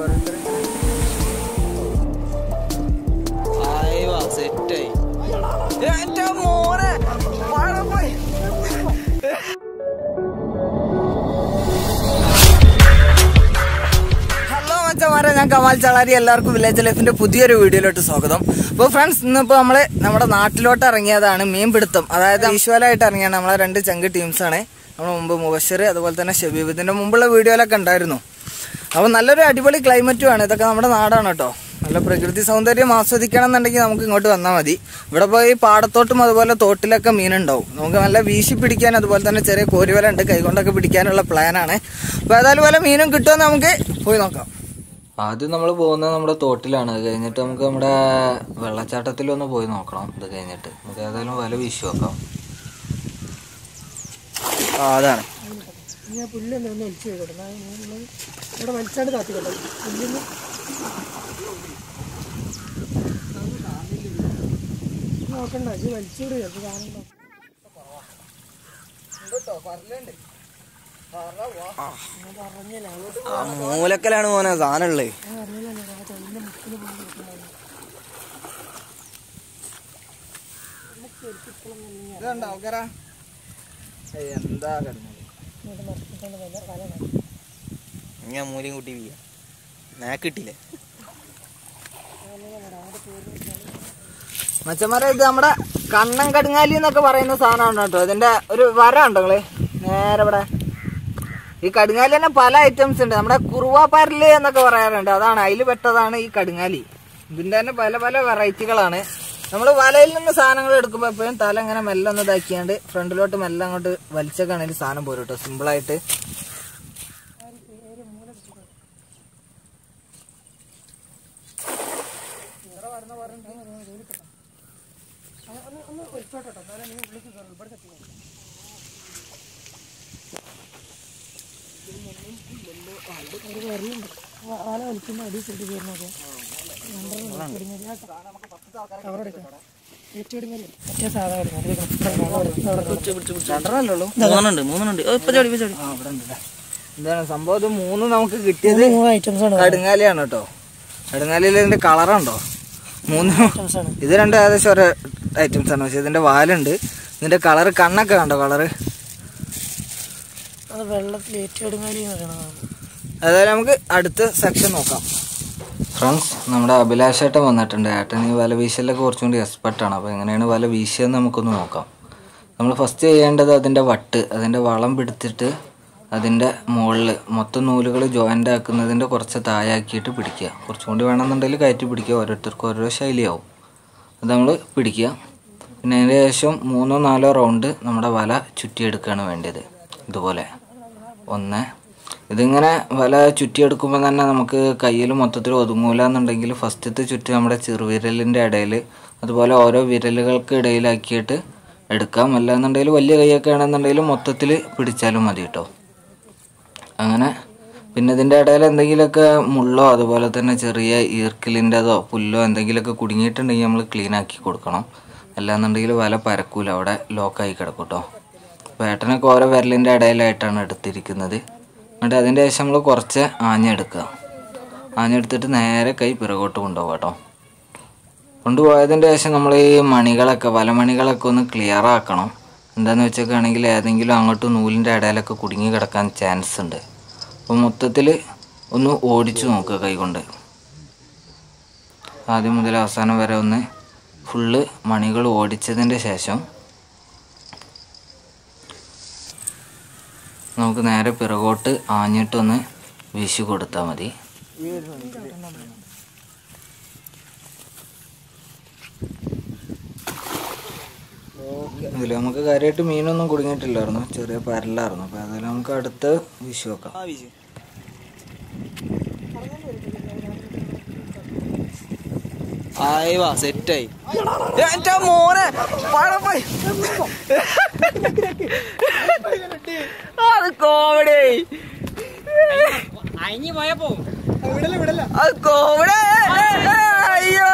സെറ്റായി എന്റെ മോനെ മഴ പോയി ഹലോ മച്ചമാരെ ഞാൻ കമാൽ ചളാരി എല്ലാവർക്കും വില്ലേജ് ലൈഫിന്റെ പുതിയൊരു വീഡിയോയിലോട്ട് സ്വാഗതം അപ്പോൾ ഫ്രണ്ട്സ് ഇന്നിപ്പോ നമ്മള് നമ്മുടെ നാട്ടിലോട്ട് ഇറങ്ങിയതാണ് മീൻപിടുത്തം അതായത് ഈശ്വലായിട്ട് ഇറങ്ങിയാണ് നമ്മളെ രണ്ട് ചങ്ക് ടീംസാണ് നമ്മൾ മുമ്പ് മുബഷർ അതുപോലെ തന്നെ ഷബീബ് ഇതിന്റെ മുമ്പുള്ള വീഡിയോയിലൊക്കെ ഉണ്ടായിരുന്നു അപ്പോൾ നല്ലൊരു അടിപൊളി ക്ലൈമറ്റും ആണ് ഇതൊക്കെ നമ്മുടെ നാടാണ് കേട്ടോ നല്ല പ്രകൃതി സൗന്ദര്യം ആസ്വദിക്കണം എന്നുണ്ടെങ്കിൽ നമുക്ക് ഇങ്ങോട്ട് വന്നാൽ മതി ഇവിടെ പോയി പാടത്തോട്ടും അതുപോലെ തോട്ടിലൊക്കെ മീനുണ്ടാവും നമുക്ക് നല്ല വീശി പിടിക്കാൻ അതുപോലെ തന്നെ ചെറിയ കോരിവല ഉണ്ട് കൈകൊണ്ടൊക്കെ പിടിക്കാനുള്ള പ്ലാനാണ് അപ്പോൾ ഏതായാലും പോലെ മീനും കിട്ടുമെന്ന് നമുക്ക് പോയി നോക്കാം ആദ്യം നമ്മൾ പോകുന്നത് നമ്മുടെ തോട്ടിലാണ് അത് കഴിഞ്ഞിട്ട് നമുക്ക് നമ്മുടെ വെള്ളച്ചാട്ടത്തിലൊന്ന് പോയി നോക്കണം ഇത് കഴിഞ്ഞിട്ട് നമുക്ക് ഏതായാലും വല വീശി വെക്കാം ആ അതാണ് ഞാൻ പുല്ലൊന്ന് ഒന്ന് വലിച്ചു കൊടുക്കണം ഇവിടെ വലിച്ചാണ്ട് കാത്തിക്കട്ടെ പുല്ലിന് നോക്കണ്ട ഇത് വലിച്ചൂട് ചിലപ്പോൾ കാണണ്ട ആ മൂലക്കലാണ് മോനെ സാധനം ഉള്ളത് എന്താ ഞാൻ മൂലയും കൂട്ടി വീഴാം ഞാൻ കിട്ടിയില്ലേ മച്ചന്മാരെ ഇത് നമ്മുടെ കണ്ണൻ കടുങ്ങാലി എന്നൊക്കെ പറയുന്ന സാധനമാണ് കേട്ടോ ഇതിന്റെ ഒരു വര ഉണ്ടോ നിങ്ങള് നേരെ ഇവിടെ ഈ കടുങ്ങാലി തന്നെ പല ഐറ്റംസ് ഉണ്ട് നമ്മുടെ കുറുവാപ്പരല് എന്നൊക്കെ പറയാറുണ്ട് അതാണ് അതിൽ പെട്ടതാണ് ഈ കടുങ്ങാലി ഇതിന്റെ തന്നെ പല പല വെറൈറ്റികളാണ് നമ്മൾ വലയിൽ നിന്ന് സാധനങ്ങൾ എടുക്കുമ്പോൾ എപ്പോഴും തല ഇങ്ങനെ മെല്ലെ ഒന്ന് ഇതാക്കിയാണ്ട് ഫ്രണ്ടിലോട്ട് മെല്ലെ അങ്ങോട്ട് വലിച്ചൊക്കെയാണെങ്കിൽ സാധനം പോരും കേട്ടോ സിമ്പിളായിട്ട് ആല വലിക്കുന്ന അടി ചെടി കയറുന്നത് കവറെടുക്കാം ഏറ്റെടുങ്ങല്ലേ മറ്റേ സാധാ രണ്ടെണ്ണല്ലോ മൂന്നെണ്ണുണ്ട് മൂന്നെണ്ണുണ്ട് ഇപ്പൊ ചടി ഇപ്പൊ ചടി ആ ഇവിടെ ഉണ്ടല്ലേ എന്താണ് സംഭവം ഇത് മൂന്ന് നമുക്ക് കിട്ടിയത് മൂന്ന് ഐറ്റംസ് ആണ് കടുങ്ങാലിയാണ് കേട്ടോ കടുങ്ങാലിയിൽ ഇതിന്റെ കളറുണ്ടോ മൂന്ന് ഐറ്റംസ് ആണ് ഇത് രണ്ട് ഏകദേശം ഒരു ഐറ്റംസ് ആണ് പക്ഷെ ഇതിന്റെ വാലുണ്ട് ഇതിന്റെ കളർ കണ്ണൊക്കെ കണ്ടോ കളറ് അത് വെള്ളത്തിൽ ഏറ്റെടുങ്ങാലി എന്നൊക്കെയാണ് അതായത് നമുക്ക് അടുത്ത സെക്ഷൻ നോക്കാം ഫ്രണ്ട്സ് നമ്മുടെ അഭിലാഷ് ഏട്ടൻ വന്നിട്ടുണ്ട് ഏട്ടൻ ഈ വല വീശലിലൊക്കെ കുറച്ചും കൂടി എക്സ്പെർട്ടാണ് അപ്പോൾ എങ്ങനെയാണ് വല വീശിയതെന്ന് നമുക്കൊന്ന് നോക്കാം നമ്മൾ ഫസ്റ്റ് ചെയ്യേണ്ടത് അതിൻ്റെ വട്ട് അതിൻ്റെ വളം പിടിച്ചിട്ട് അതിൻ്റെ മുകളിൽ മൊത്തം നൂലുകൾ ജോയിൻ്റ് ആക്കുന്നതിൻ്റെ കുറച്ച് താഴാക്കിയിട്ട് പിടിക്കുക കുറച്ചും കൂടി വേണമെന്നുണ്ടെങ്കിൽ കയറ്റി പിടിക്കുക ഓരോരുത്തർക്കും ഓരോ ശൈലിയാവും അത് നമ്മൾ പിടിക്കുക പിന്നെ അതിന് ശേഷം മൂന്നോ നാലോ റൗണ്ട് നമ്മുടെ വല ചുറ്റിയെടുക്കുകയാണ് വേണ്ടത് ഇതുപോലെ ഒന്ന് ഇതിങ്ങനെ വല ചുറ്റിയെടുക്കുമ്പോൾ തന്നെ നമുക്ക് കയ്യിൽ മൊത്തത്തിൽ ഒതുങ്ങൂല എന്നുണ്ടെങ്കിൽ ഫസ്റ്റത്തെ ചുറ്റി നമ്മുടെ ചെറുവിരലിൻ്റെ ഇടയിൽ അതുപോലെ ഓരോ വിരലുകൾക്ക് ഇടയിലാക്കിയിട്ട് എടുക്കാം അല്ലാന്നുണ്ടെങ്കിൽ വലിയ കൈയൊക്കെ ആണെന്നുണ്ടെങ്കിൽ മൊത്തത്തിൽ പിടിച്ചാലും മതി കേട്ടോ അങ്ങനെ പിന്നെ ഇതിൻ്റെ ഇടയിൽ എന്തെങ്കിലുമൊക്കെ മുള്ളോ അതുപോലെ തന്നെ ചെറിയ ഈർക്കിലിൻ്റെതോ പുല്ലോ എന്തെങ്കിലുമൊക്കെ കുടുങ്ങിയിട്ടുണ്ടെങ്കിൽ നമ്മൾ ക്ലീൻ ആക്കി കൊടുക്കണം അല്ലാന്നുണ്ടെങ്കിൽ വല പരക്കൂല അവിടെ ലോക്കായി കിടക്കും കേട്ടോ അപ്പോൾ ഏട്ടനൊക്കെ ഓരോ വിരലിൻ്റെ ഇടയിലായിട്ടാണ് എടുത്തിരിക്കുന്നത് എന്നിട്ട് അതിൻ്റെ ശേഷം നമ്മൾ കുറച്ച് ആഞ്ഞെടുക്കുക ആഞ്ഞെടുത്തിട്ട് നേരെ കൈ പിറകോട്ട് കൊണ്ടുപോകാം കേട്ടോ കൊണ്ടുപോയതിൻ്റെ ശേഷം നമ്മൾ ഈ മണികളൊക്കെ വലമണികളൊക്കെ ഒന്ന് ക്ലിയർ ആക്കണം എന്താന്ന് വെച്ചൊക്കെയാണെങ്കിൽ ഏതെങ്കിലും അങ്ങോട്ട് നൂലിൻ്റെ ഇടയിലൊക്കെ കുടുങ്ങി കിടക്കാൻ ചാൻസ് ഉണ്ട് അപ്പോൾ മൊത്തത്തിൽ ഒന്ന് ഓടിച്ചു നോക്കുക കൈകൊണ്ട് ആദ്യം മുതൽ അവസാനം വരെ ഒന്ന് ഫുള്ള് മണികൾ ഓടിച്ചതിൻ്റെ ശേഷം നമുക്ക് നേരെ പിറകോട്ട് ആഞ്ഞിട്ടൊന്ന് വീശി കൊടുത്താൽ മതി ഇതിൽ നമുക്ക് കാര്യമായിട്ട് മീനൊന്നും കുടുങ്ങിയിട്ടില്ലായിരുന്നു ചെറിയ പരലായിരുന്നു അപ്പോൾ അതെല്ലാം നമുക്ക് അടുത്ത് വിഷു വെക്കാം ആയി വാ സെറ്റായി എന്റെ മോനെ മഴ പോയി അത് കോമഡി അത് കോമഡി അയ്യോ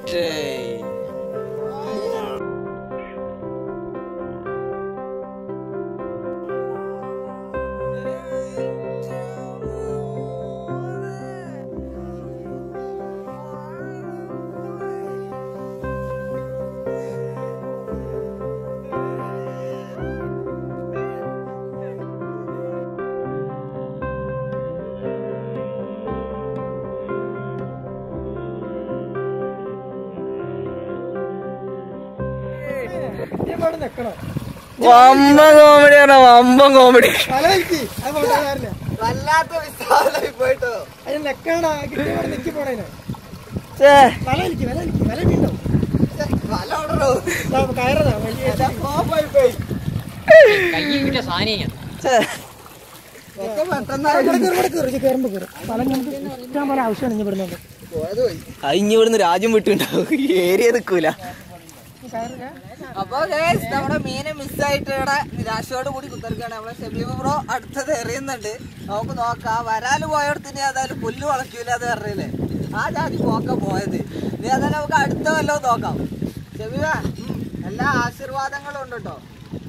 ഇവിടെ നിക്കണം വമ്പൻ കോമഡിയാണ് വമ്പൻ കോമഡി തല വലിക്ക് അത് പോട്ടെ കാര്യമില്ല വല്ലാത്ത വിശാലായി പോയിട്ടോ അതിന് നെക്കണടാ കിട്ടിയ ഇവിടെ നിക്കി പോണേനെ ഛേ, തല വലിക്ക് വില വലിക്ക് വില ഉണ്ടോ വല വിടറോ? കയറതാ വലിയ ഓഫായി പോയി. ഛേ. ഒക്കെ പെട്ടെന്ന് കയറുമ്പോ കയറും സ്ഥലം നമുക്ക് ഇഷ്ടം പോലെ ആവശ്യമാണ് ഇനി ഇവിടുന്ന് പോയത് പോയി. ഇനി ഇവിടുന്ന് രാജ്യം വിട്ടുണ്ടാവും ഏരിയ നിൽക്കൂല അപ്പൊ guys, നമ്മുടെ മീനെ മിസ്സായിട്ട് ഇവിടെ നിരാശയോട് കൂടി കുത്തിരിക്കാണ് നമ്മളെ ഷെബീബ് ബ്രോ അടുത്തത് എറിയുന്നുണ്ട് നമുക്ക് നോക്കാം വരാല് പോയടത്തിന് ഏതായാലും പുല്ല് വളയ്ക്കൂല അത് പറഞ്ഞില്ലേ ആ ജാതി പോക്ക പോയത് ഇനി ഏതായാലും നമുക്ക് അടുത്ത വല്ലതും നോക്കാം ഷെബീബ ഉം, എല്ലാ ആശീർവാദങ്ങളും ഉണ്ട് കേട്ടോ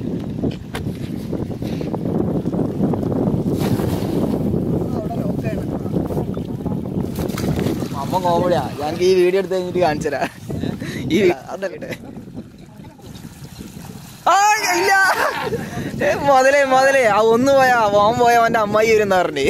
അമ്മ കോമഡിയാ ഞങ്ങൾക്ക് ഈ വീഡിയോ എടുത്ത് കഴിഞ്ഞിട്ട് കാണിച്ചുതരാ ഈ അതല്ലേ ആ, ഇല്ല. ഏ, മുതലേ മുതലേ ആ ഒന്ന് പോയാ ഓൻ പോയ അവന്റെ അമ്മായി വരുന്ന പറഞ്ഞേ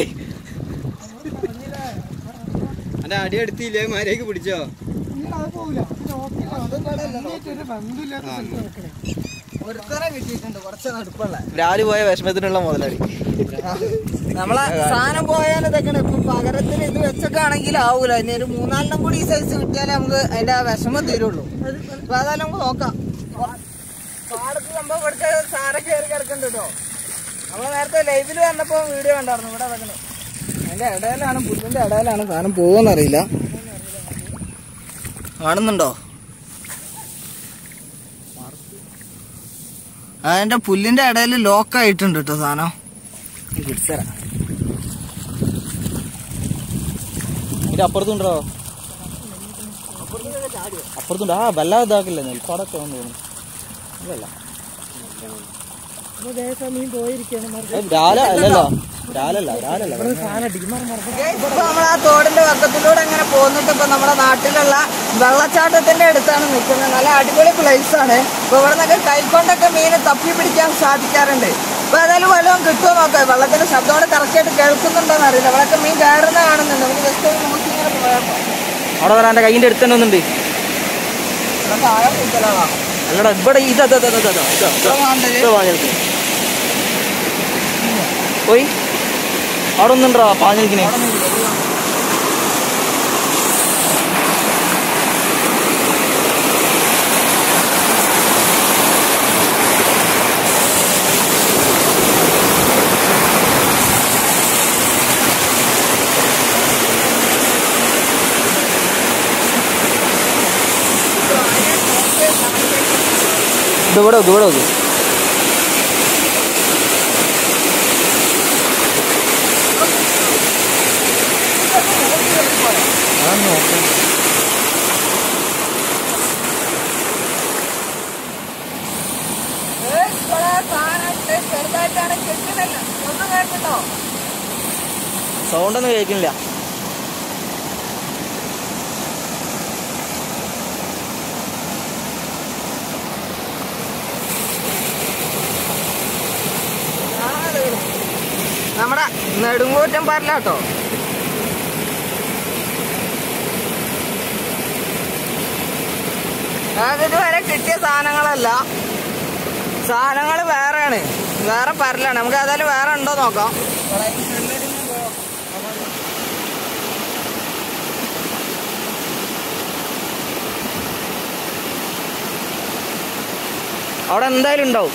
എന്റെ അടി എടുത്തില്ലേ മര്യാദക്ക് പിടിച്ചോ പോകില്ല ഒരു ബന്ധമില്ലാത്ത സ്ഥലത്ത് നിൽക്കണേ ഒരുത്തനെ കിട്ടിയിട്ടുണ്ട് കുറച്ച് നടുപ്പുള്ള രാവിലെ പോയ വിഷമത്തിനുള്ള മുതലാളി നമ്മളെ സാധനം പോയാൽ ഇതൊക്കെ ഇപ്പൊ പകരത്തിന് ഇത് വെച്ചൊക്കെ ആണെങ്കിൽ ആവൂല ഇനി ഒരു മൂന്നാലെണ്ണം കൂടി ഈ സൈസ് കിട്ടിയാലേ നമുക്ക് അതിന്റെ ആ വിഷമം തീരുള്ളൂ അപ്പൊ അതായാലും നമുക്ക് നോക്കാം പാടത്ത് സംഭവം ഇവിടുത്തെ സാരം കയറി കിടക്കുന്നുണ്ട് കേട്ടോ നമ്മൾ നേരത്തെ ലൈവിൽ വന്നപ്പോ വീഡിയോ കണ്ടായിരുന്നു ഇവിടെ കിടക്കുന്നത് അതിന്റെ ഇടയിലാണ് പുല്ലിന്റെ ഇടയിലാണ് സാധനം പോകുമെന്നറിയില്ല കാണുന്നുണ്ടോ അതിന്റെ പുല്ലിന്റെ ഇടയിൽ ലോക്കായിട്ടുണ്ട് കേട്ടോ സാധനം ഞാൻ പിടിച്ചുതരാം ഇതിന്റെ അപ്പുറത്തുണ്ടോ അപ്പുറത്തുണ്ട് ആ വല്ലാതെ ഇതാക്കില്ല നെൽപ്പാടൊക്കെ വന്നു തോന്നുന്നു ഇല്ലല്ല അപ്പൊ ദേശം മീൻ പോയിരിക്കാണ് മറുപടി രാവിലെ അല്ലല്ലോ രാവിലെ അല്ല രാവിലെ അല്ല സാധനം അടിക്കും മറ മറ ഇപ്പൊ നമ്മൾ ആ തോടിന്റെ പക്കത്തിലൂടെ അങ്ങനെ പോകുന്നിട്ട് ഇപ്പൊ നമ്മുടെ നാട്ടിലുള്ള വെള്ളച്ചാട്ടത്തിന്റെ അടുത്താണ് നിൽക്കുന്നത് നല്ല അടിപൊളി പ്ലേസ് ആണ് ഇപ്പൊ ഇവിടെ നിന്നൊക്കെ കൈക്കൊണ്ടൊക്കെ മീന് തപ്പി പിടിക്കാൻ സാധിക്കാറുണ്ട് ഇപ്പൊ ഏതായാലും വല്ലതും കിട്ടുമോ നോക്കാം വെള്ളത്തിന്റെ ശബ്ദം കറക്റ്റ് ആയിട്ട് കേൾക്കുന്നുണ്ടോന്ന് അറിയില്ല ഇവിടെയൊക്കെ മീൻ കയറുന്ന കാണുന്നുണ്ട് നമുക്ക് ജസ്റ്റ് ഒന്ന് നോക്കി ഇങ്ങനെ പോയപ്പോ അവിടെ വരാൻ എന്റെ കൈയിന്റെ അടുത്ത് തന്നെ ഒന്നുണ്ട് ഇവിടെ താഴെ കൂടുതലാണോ അല്ലടാ ഇവിടെ ഇതാ ഇതാ, ഇതാ, ഇതാ, ഇതാ, ഇതാ, ഇതാ. വേണ്ടത് ഇതാ പാഞ്ഞെടുത്ത് പോയി അവിടെ ഒന്നുണ്ടോ പാഞ്ഞിരിക്കണേ ഇത് ഇവിടെ വെക്ക്, ഇവിടെ വെക്ക്. ചെറുതായിട്ടാണ് കിട്ടുന്നില്ല ഒന്നും കേൾക്കുന്നുണ്ടോ സൗണ്ട് ഒന്നും കേൾക്കുന്നില്ല നമ്മുടെ നെടുങ്കൂറ്റം പാരലാട്ടോ അതായത് ഇതുവരെ കിട്ടിയ സാധനങ്ങളല്ല സാധനങ്ങൾ വേറെയാണ് വേറെ പരലാണ് നമുക്ക് ഏതായാലും വേറെ ഉണ്ടോ നോക്കാം അവിടെ എന്തായാലും ഉണ്ടാവും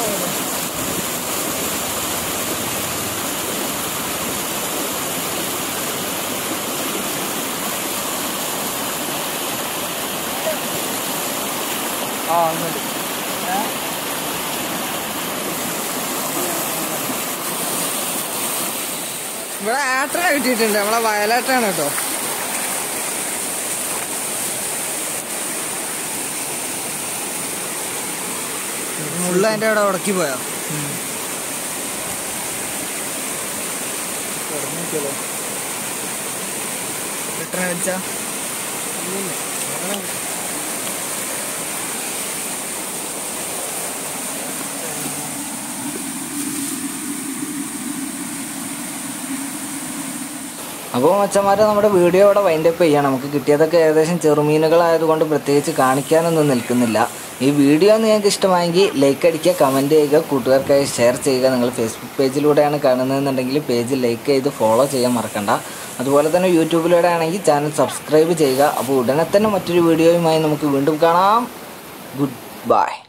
ആ ഒന്നുണ്ട് ഇവിടെ ഏട്ടനെ കിട്ടിയിട്ടുണ്ട് നമ്മളെ വയലേട്ടാണ് കേട്ടോ മുള്ള അതിന്റെ അവിടെ ഉടക്കി പോയോ റിട്ടേൺ അടിച്ചാ അപ്പോൾ മച്ചന്മാരെ നമ്മുടെ വീഡിയോ ഇവിടെ വൈൻഡപ്പ് ചെയ്യാം നമുക്ക് കിട്ടിയതൊക്കെ ഏകദേശം ചെറുമീനുകളായതുകൊണ്ട് പ്രത്യേകിച്ച് കാണിക്കാനൊന്നും നിൽക്കുന്നില്ല ഈ വീഡിയോ നിങ്ങൾക്ക് ഇഷ്ടമായെങ്കിൽ ലൈക്ക് അടിക്കുക കമൻറ്റ് ചെയ്യുക കൂട്ടുകാർക്കായി ഷെയർ ചെയ്യുക നിങ്ങൾ ഫേസ്ബുക്ക് പേജിലൂടെയാണ് കാണുന്നതെന്നുണ്ടെങ്കിൽ പേജ് ലൈക്ക് ചെയ്ത് ഫോളോ ചെയ്യാൻ മറക്കണ്ട അതുപോലെ തന്നെ യൂട്യൂബിലൂടെ ആണെങ്കിൽ ചാനൽ സബ്സ്ക്രൈബ് ചെയ്യുക അപ്പോൾ ഉടനെ തന്നെ മറ്റൊരു വീഡിയോയുമായി നമുക്ക് വീണ്ടും കാണാം ഗുഡ് ബൈ